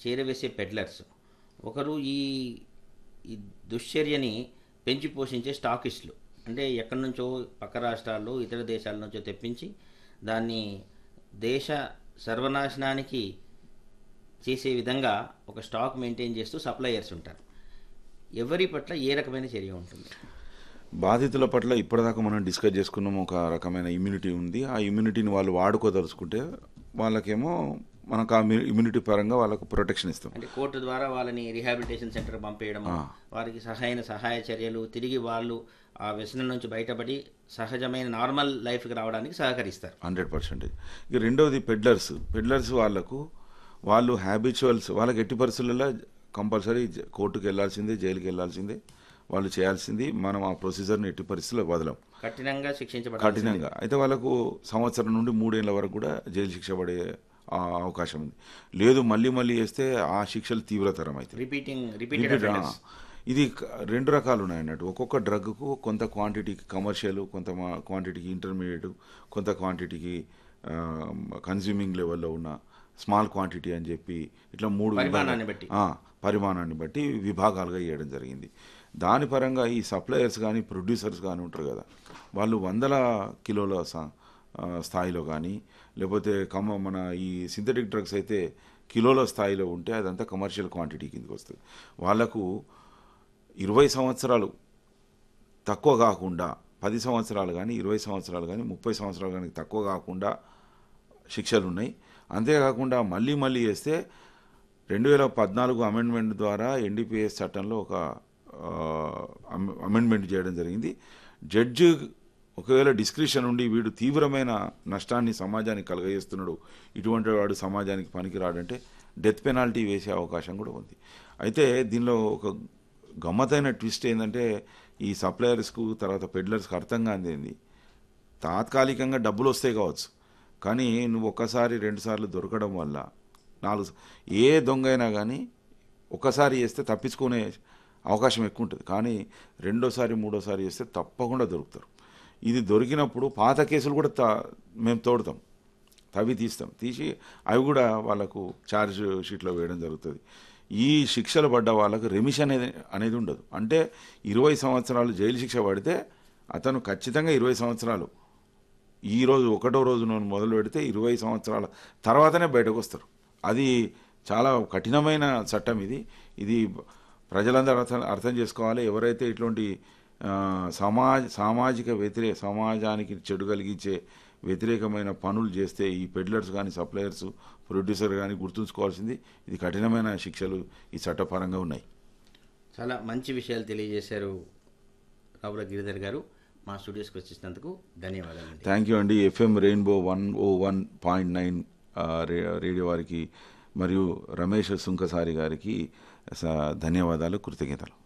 చేరవేసే peddlers ఒకరు ఈ ఈ దుశ్చర్యని పెంచి పోషించే స్టాకిస్టులు అంటే ఎక్కడి నుంచో పక్క రాష్ట్రాల్లో ఇతర దేశాల నుంచో తెప్పించి దాన్ని దేశ సర్వనాశనానికి చేసే విధంగా ఒక స్టాక్ మెయింటైన్ చేస్తూ సప్లయర్స్ ఉంటారు ఎవరి పట్ల ఏ రకమైన చర్య ఉంటుంది బాధితుల పట్ల ఇప్పటిదాకా మనం డిస్కస్ చేసుకున్నాం ఒక రకమైన ఇమ్యూనిటీ ఉంది ఆ ఇమ్యూనిటీని వాళ్ళు వాడుకోదలుచుకుంటే వాళ్ళకేమో మనకు ఆ ఇమ్యూనిటీ పరంగా వాళ్ళకు ప్రొటెక్షన్ ఇస్తాం అంటే కోర్టు ద్వారా వాళ్ళని రిహాబిలిటేషన్ సెంటర్ పంపేయడం వారికి సహాయన సహాయ చర్యలు తిరిగి వాళ్ళు ఆ వ్యసనం నుంచి బయటపడి సహజమైన నార్మల్ లైఫ్కి రావడానికి సహకరిస్తారు హండ్రెడ్ పర్సెంటేజ్ ఇక రెండవది పెడ్లర్స్ పెడ్లర్స్ వాళ్ళకు వాళ్ళు హ్యాబిచువల్స్ వాళ్ళకి ఎట్టి పరిస్థితులలో కంపల్సరీ జ- కోర్టుకు వెళ్ళాల్సిందే జైలుకి వెళ్ళాల్సిందే వాళ్ళు చేయాల్సింది మనం ఆ ప్రొసీజర్ని ఎట్టి పరిస్థితుల్లో వదలం కఠినంగా శిక్షించబడాలి కఠినంగా అయితే వాళ్ళకు సంవత్సరం నుండి మూడేళ్ల వరకు కూడా జైలు శిక్ష పడే ఆ, అవకాశం ఉంది లేదు మళ్ళీ మళ్ళీ వేస్తే ఆ శిక్షలు తీవ్రతరం అవుతాయి రిపీటింగ్ రిపీటెడ్ రిపీట్ ఆ, ఇది క- రెండు రకాలు ఉన్నాయి అన్నట్టు ఒక్కొక్క డ్రగ్కు కొంత క్వాంటిటీకి కమర్షియల్ కొంత మా- క్వాంటిటీకి ఇంటర్మీడియట్ కొంత క్వాంటిటీకి కన్జ్యూమింగ్ లెవెల్లో ఉన్న స్మాల్ క్వాంటిటీ అని చెప్పి ఇట్లా మూడు పరిమాణాన్ని విభాగాలు- బట్టి. ఆ, పరిమాణాన్ని బట్టి విభాగాలుగా ఇవ్వడం జరిగింది దాని పరంగా ఈ సప్లయర్స్ కానీ ప్రొడ్యూసర్స్ కానీ ఉంటారు కదా వాళ్ళు వందల కిలోల స- ఆ, స్థాయిలో కానీ లేకపోతే కమ మన ఈ సింథటిక్ డ్రగ్స్ అయితే కిలోల స్థాయిలో ఉంటే అదంతా కమర్షియల్ క్వాంటిటీ కిందకి వస్తుంది వాళ్ళకు ఇరవై సంవత్సరాలు తక్కువ కాకుండా పది సంవత్సరాలు కానీ ఇరవై సంవత్సరాలు కానీ ముప్పై సంవత్సరాలు కానీ తక్కువ కాకుండా శిక్షలు ఉన్నాయి అంతేకాకుండా మళ్ళీ మళ్ళీ వేస్తే రెండు వేల పద్నాలుగు అమెండ్మెంట్ ద్వారా ఎన్డీపీఎస్ చట్టంలో ఒక ఆ, అమ్- అమెండ్మెంట్ చేయడం జరిగింది జడ్జి ఒకవేళ డిస్క్రిప్షన్ ఉండి వీడు తీవ్రమైన నష్టాన్ని సమాజానికి కలగజేస్తున్నాడు ఇటువంటి వాడు సమాజానికి పనికిరాడంటే డెత్ పెనాల్టీ వేసే అవకాశం కూడా ఉంది అయితే దీనిలో ఒక గమ్మతైన ట్విస్ట్ ఏంటంటే ఈ సప్లయర్స్కు తర్వాత పెడ్లర్స్కి అర్థం కానిది ఏంది తాత్కాలికంగా డబ్బులు వస్తాయి కావచ్చు కానీ నువ్వు ఒక్కసారి రెండుసార్లు దొరకడం వల్ల నాలుగు ఏ దొంగ అయినా కానీ ఒకసారి చేస్తే తప్పించుకునే అవకాశం ఎక్కువ ఉంటుంది కానీ రెండోసారి మూడోసారి చేస్తే తప్పకుండా దొరుకుతారు ఇది దొరికినప్పుడు పాత కేసులు కూడా త- మేము తోడుతాం తవ్వి తీస్తాం తీసి అవి కూడా వాళ్ళకు ఛార్జ్ షీట్లో వేయడం జరుగుతుంది ఈ శిక్షలు పడ్డ వాళ్ళకు రెమిషన్ అనేది అనేది ఉండదు అంటే ఇరవై సంవత్సరాలు జైలు శిక్ష పడితే అతను ఖచ్చితంగా ఇరవై సంవత్సరాలు ఈ రోజు ఒకటో రోజు నుండి మొదలు పెడితే ఇరవై సంవత్సరాల తర్వాతనే బయటకు వస్తారు అది చాలా కఠినమైన చట్టం ఇది ఇది ప్రజలందరూ అర్థం అర్థం చేసుకోవాలి ఎవరైతే ఇటువంటి ఆ, సమాజ సామాజిక వ్యతిరేక సమాజానికి చెడు కలిగించే వ్యతిరేకమైన పనులు చేస్తే ఈ పెడ్లర్స్ కానీ సప్లయర్స్ ప్రొడ్యూసర్ కానీ గుర్తుంచుకోవాల్సింది ఇది కఠినమైన శిక్షలు ఈ చట్టపరంగా ఉన్నాయి చాలా మంచి విషయాలు తెలియజేశారు రావుల గిరిధర్ గారు మా స్టూడియోస్కి వచ్చినందుకు ధన్యవాదాలండి థ్యాంక్ యూ అండి FM rainbow one O one point nine radio వారికి మరియు రమేష్ సుంకసారి గారికి స- ధన్యవాదాలు కృతజ్ఞతలు